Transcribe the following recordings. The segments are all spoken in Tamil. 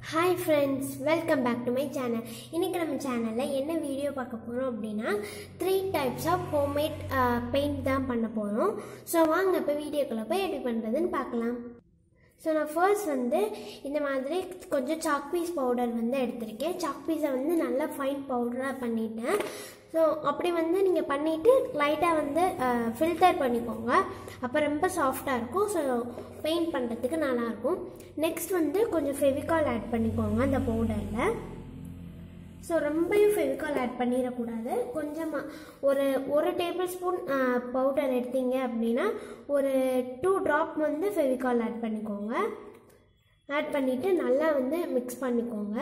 hi friends welcome back to my channel இன்றைக்கி நம்ம சேனலில் என்ன வீடியோ பார்க்க போகிறோம் அப்படின்னா three types of homemade paint தான் பண்ண போகிறோம் ஸோ வாங்க இப்போ வீடியோக்குள்ளே போய் எப்படி பண்ணுறதுன்னு பார்க்கலாம் ஸோ நான் ஃபர்ஸ்ட் வந்து இந்த மாதிரி கொஞ்சம் சாக் பீஸ் பவுடர் வந்து எடுத்திருக்கேன் சாக் பீஸை வந்து நல்லா ஃபைன் பவுடராக பண்ணிட்டேன் ஸோ அப்படி வந்து நீங்கள் பண்ணிவிட்டு லைட்டாக வந்து ஃபில்டர் பண்ணிக்கோங்க அப்போ ரொம்ப சாஃப்டாக இருக்கும் ஸோ பெயிண்ட் பண்ணுறதுக்கு நல்லாயிருக்கும் நெக்ஸ்ட் வந்து கொஞ்சம் ஃபெவிகால் ஆட் பண்ணிக்கோங்க அந்த பவுடரில் ஸோ ரொம்பவும் ஃபெவிகால் ஆட் பண்ணிடக்கூடாது கொஞ்சமாக ஒரு ஒரு டேபிள் ஸ்பூன் பவுடர் எடுத்தீங்க அப்படின்னா ஒரு டூ ட்ராப் வந்து ஃபெவிகால் ஆட் பண்ணிக்கோங்க ஆட் பண்ணிவிட்டு நல்லா வந்து மிக்ஸ் பண்ணிக்கோங்க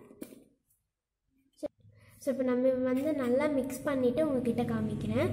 ஸோ இப்போ நம்ம வந்து நல்லா மிக்ஸ் பண்ணிவிட்டு உங்ககிட்ட காமிக்கிறேன்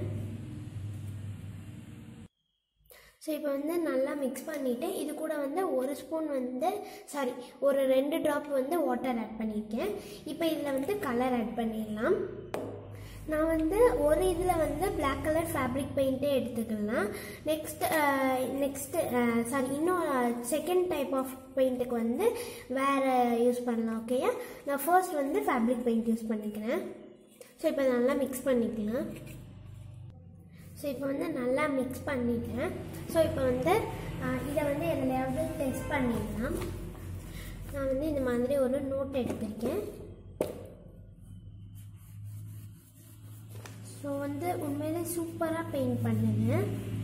ஸோ இப்போ வந்து நல்லா மிக்ஸ் பண்ணிவிட்டு இது கூட வந்து ஒரு ஸ்பூன் வந்து சாரி ஒரு ரெண்டு ட்ராப் வந்து வாட்டர் ஆட் பண்ணியிருக்கேன் இப்போ இதில் வந்து கலர் ஆட் பண்ணிடலாம் நான் வந்து ஒரு இதில் வந்து பிளாக் கலர் ஃபேப்ரிக் பெயிண்ட்டே எடுத்துக்கலாம் நெக்ஸ்ட் நெக்ஸ்ட்டு சாரி இன்னும் செகண்ட் டைப் ஆஃப் பெயிண்ட்டுக்கு வந்து வேறு யூஸ் பண்ணலாம் ஓகேயா நான் ஃபர்ஸ்ட் வந்து ஃபேப்ரிக் பெயிண்ட் யூஸ் பண்ணிக்கிறேன் ஸோ இப்போ நல்லா மிக்ஸ் பண்ணிக்கலாம் ஸோ இப்போ வந்து நல்லா மிக்ஸ் பண்ணிட்டேன் ஸோ இப்போ வந்து இதை வந்து எதுலையாவது டெஸ்ட் பண்ணிடலாம் நான் வந்து இந்த மாதிரி ஒரு நோட் எடுத்திருக்கேன் ஸோ வந்து உண்மையிலே சூப்பராக பெயிண்ட் பண்ணுங்க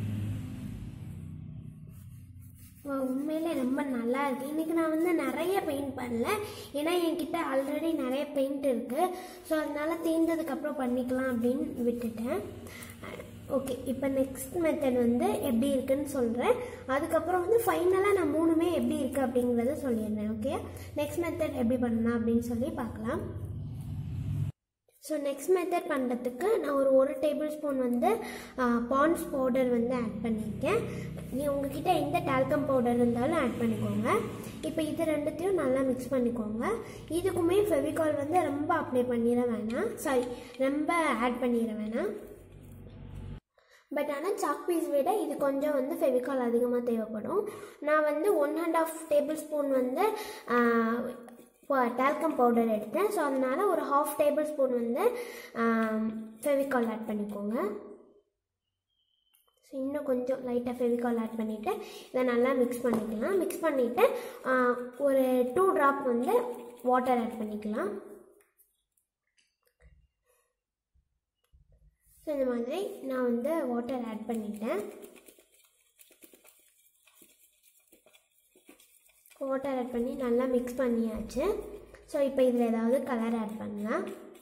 உண்மையிலே ரொம்ப நல்லா இருக்குது இன்றைக்கி நான் வந்து நிறைய பெயிண்ட் பண்ணல ஏன்னா என்கிட்ட ஆல்ரெடி நிறைய பெயிண்ட் இருக்குது ஸோ அதனால் தீர்ந்ததுக்கப்புறம் பண்ணிக்கலாம் அப்படின்னு விட்டுட்டேன் ஓகே இப்போ நெக்ஸ்ட் மெத்தட் வந்து எப்படி இருக்குன்னு சொல்கிறேன் அதுக்கப்புறம் வந்து ஃபைனலாக நான் மூணுமே எப்படி இருக்குது அப்படிங்கிறத சொல்லிடுறேன் ஓகே நெக்ஸ்ட் மெத்தட் எப்படி பண்ணலாம் அப்படின்னு சொல்லி பார்க்கலாம் ஸோ நெக்ஸ்ட் மெத்தட் பண்ணுறதுக்கு நான் ஒரு ஒரு டேபிள் ஸ்பூன் வந்து பான்ஸ் பவுடர் வந்து ஆட் பண்ணியிருக்கேன் நீ உங்ககிட்ட எந்த டால்கம் பவுடர் இருந்தாலும் ஆட் பண்ணிக்கோங்க இப்போ இது ரெண்டுத்தையும் நல்லா மிக்ஸ் பண்ணிக்கோங்க இதுக்குமே ஃபெவிகால் வந்து ரொம்ப அப்ளை பண்ணிட வேணாம் சாரி ரொம்ப ஆட் பண்ணிட வேணாம் பட் ஆனால் சாக் பீஸ் விட இது கொஞ்சம் வந்து ஃபெவிகால் அதிகமாக தேவைப்படும் நான் வந்து one and half tablespoon வந்து டால்கம் பவுடர் எடுத்தேன் ஸோ அதனால் ஒரு ஹாஃப் டேபிள் ஸ்பூன் வந்து ஃபெவிகால் ஆட் பண்ணிக்கோங்க ஸோ இன்னும் கொஞ்சம் லைட்டாக ஃபெவிகால் ஆட் பண்ணிவிட்டு இதை நல்லா மிக்ஸ் பண்ணிக்கலாம் மிக்ஸ் பண்ணிவிட்டு ஒரு டூ ட்ராப் வந்து வாட்டர் ஆட் பண்ணிக்கலாம் ஸோ இந்த மாதிரி நான் வந்து வாட்டர் ஆட் பண்ணிட்டேன் வாட்டர் ஆட் பண்ணி நல்லா மிக்ஸ் பண்ணியாச்சு ஸோ இப்போ இதில் ஏதாவது கலர் ஆட் பண்ணலாம்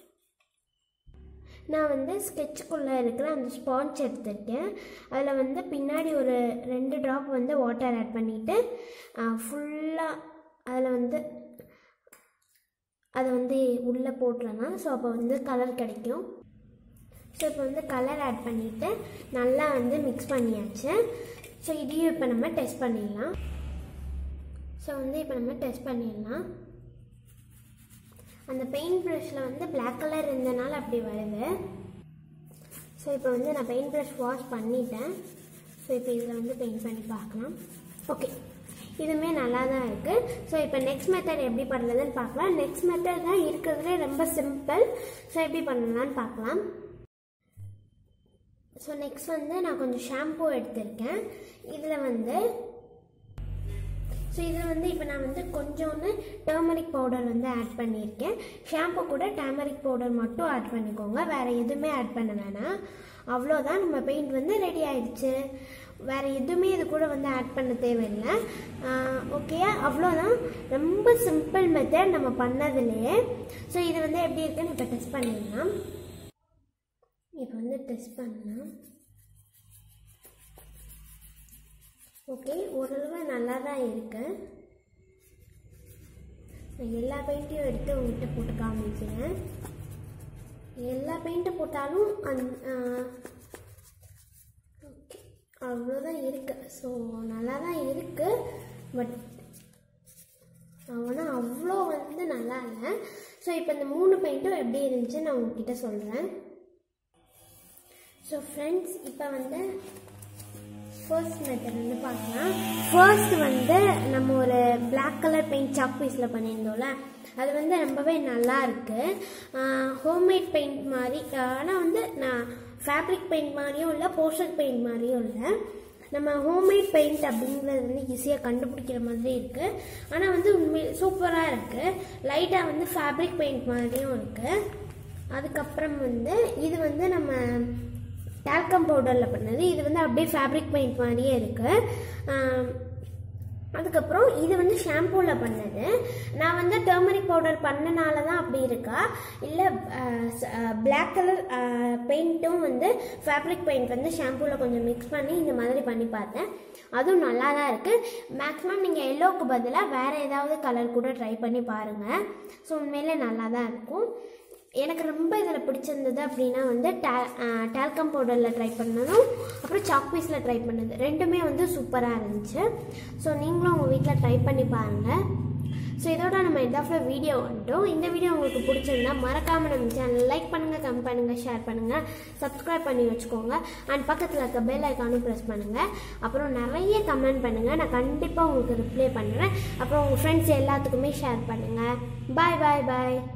நான் வந்து ஸ்கெட்சுக்குள்ளே இருக்கிற அந்த ஸ்பாஞ்ச் எடுத்திருக்கேன் அதில் வந்து பின்னாடி ஒரு ரெண்டு ட்ராப் வந்து வாட்டர் ஆட் பண்ணிவிட்டு ஃபுல்லாக அதில் வந்து அதை வந்து உள்ளே போட்டுறலாம் ஸோ அப்போ வந்து கலர் கிடைக்கும் ஸோ இப்போ வந்து கலர் ஆட் பண்ணிவிட்டு நல்லா வந்து மிக்ஸ் பண்ணியாச்சு ஸோ இதையும் இப்போ நம்ம டெஸ்ட் பண்ணிடலாம் ஸோ வந்து இப்போ நம்ம டெஸ்ட் பண்ணிடலாம் அந்த பெயிண்ட் ப்ரஷில் வந்து பிளாக் கலர் இருந்தனால அப்படி வருது ஸோ இப்போ வந்து நான் பெயிண்ட் ப்ரஷ் வாஷ் பண்ணிட்டேன் ஸோ இப்போ இதில் வந்து பெயிண்ட் பண்ணி பார்க்கலாம் ஓகே இதுவுமே நல்லா தான் இருக்குது ஸோ இப்போ நெக்ஸ்ட் மெத்தட் எப்படி பண்ணுறதுன்னு பார்க்கலாம் நெக்ஸ்ட் மெத்தட் தான் இருக்கிறதுலே ரொம்ப சிம்பிள் ஸோ எப்படி பண்ணலான்னு பார்க்கலாம் ஸோ நெக்ஸ்ட் வந்து நான் கொஞ்சம் ஷாம்பூ எடுத்திருக்கேன் இதில் வந்து ஸோ இதில் வந்து இப்போ நான் வந்து கொஞ்சோண்டு டர்மரிக் பவுடர் வந்து ஆட் பண்ணியிருக்கேன் ஷாம்பு கூட டர்மரிக் பவுடர் மட்டும் ஆட் பண்ணிக்கோங்க வேறு எதுவுமே ஆட் பண்ண வேணாம் அவ்வளோதான் நம்ம பெயிண்ட் வந்து ரெடி ஆயிடுச்சு வேறு எதுவுமே இது கூட வந்து ஆட் பண்ண தேவையில்லை ஓகே அவ்வளோதான் ரொம்ப சிம்பிள் மெத்தட் நம்ம பண்ணதுலேயே ஸோ இது வந்து எப்படி இருக்குன்னு இப்போ டெஸ்ட் பண்ணிடலாம் இப்போ வந்து டெஸ்ட் பண்ணலாம் ஓகே ஓரளவு நல்லா தான் இருக்கு நான் எல்லா பெயிண்ட்டையும் எடுத்து உங்கள்கிட்ட போட்டு காமிக்கிறேன் எல்லா பெயிண்ட்டு போட்டாலும் அந் ஓகே அவ்வளோதான் இருக்கு ஸோ நல்லா தான் இருக்கு பட் ஆனால் அவ்வளோ வந்து நல்லா இல்லை ஸோ இப்போ இந்த மூணு பெயிண்ட்டும் எப்படி இருந்துச்சுன்னு நான் உங்ககிட்ட சொல்கிறேன் ஸோ ஃப்ரெண்ட்ஸ் இப்போ வந்து ஃபர்ஸ்ட் மெத்தட் வந்து பார்க்கலாம் ஃபர்ஸ்ட் வந்து நம்ம ஒரு Black கலர் பெயிண்ட் சாக் பீஸில் பண்ணியிருந்தோம்ல அது வந்து ரொம்பவே நல்லா இருக்கு ஹோம்மேட் பெயிண்ட் மாதிரி ஆனால் வந்து நான் ஃபேப்ரிக் பெயிண்ட் மாதிரியும் இல்லை போஸ்டர் பெயிண்ட் மாதிரியும் இல்லை நம்ம ஹோம்மேட் பெயிண்ட் அப்படிங்கிறது வந்து ஈஸியாக கண்டுபிடிக்கிற மாதிரி இருக்குது ஆனால் வந்து உண்மை சூப்பராக இருக்குது லைட்டாக வந்து ஃபேப்ரிக் பெயிண்ட் மாதிரியும் இருக்குது அதுக்கப்புறம் வந்து இது வந்து நம்ம டால்கம் பவுடரில் பண்ணது இது வந்து அப்படியே ஃபேப்ரிக் பெயிண்ட் மாதிரியே இருக்குது அதுக்கப்புறம் இது வந்து ஷாம்பூவில் பண்ணது நான் வந்து டர்மரிக் பவுடர் பண்ணனால தான் அப்படி இருக்கா இல்லை Black கலர் பெயிண்ட்டும் வந்து ஃபேப்ரிக் பெயிண்ட் வந்து ஷாம்பூவில் கொஞ்சம் மிக்ஸ் பண்ணி இந்த மாதிரி பண்ணி பார்த்தேன் அதுவும் நல்லா தான் இருக்குது மேக்ஸிமம் நீங்கள் எல்லோவுக்கு பதிலாக வேறு ஏதாவது கலர் கூட ட்ரை பண்ணி பாருங்கள் ஸோ உண்மையிலே நல்லா தான் இருக்கும் எனக்கு ரொம்ப இதில் பிடிச்சிருந்தது அப்படின்னா வந்து டா டால்கம் பவுடரில் ட்ரை பண்ணதும் அப்புறம் சாக் பீஸில் ட்ரை பண்ணது ரெண்டுமே வந்து சூப்பராக இருந்துச்சு ஸோ நீங்களும் உங்கள் வீட்டில் ட்ரை பண்ணி பாருங்கள் ஸோ இதோட நம்ம எதாஃப்ல வீடியோ வந்துட்டோம் இந்த வீடியோ உங்களுக்கு பிடிச்சிருந்தா மறக்காமல் நம்ம சேனல் லைக் பண்ணுங்கள் கமெண்ட் பண்ணுங்கள் ஷேர் பண்ணுங்கள் சப்ஸ்கிரைப் பண்ணி வச்சுக்கோங்க அண்ட் பக்கத்தில் இருக்க பெல் ஐக்கானும் ப்ரெஸ் பண்ணுங்கள் அப்புறம் நிறைய கமெண்ட் பண்ணுங்கள் நான் கண்டிப்பாக உங்களுக்கு ரிப்ளை பண்ணுறேன் அப்புறம் உங்கள் ஃப்ரெண்ட்ஸ் எல்லாத்துக்குமே ஷேர் பண்ணுங்கள் பாய் பாய் பாய்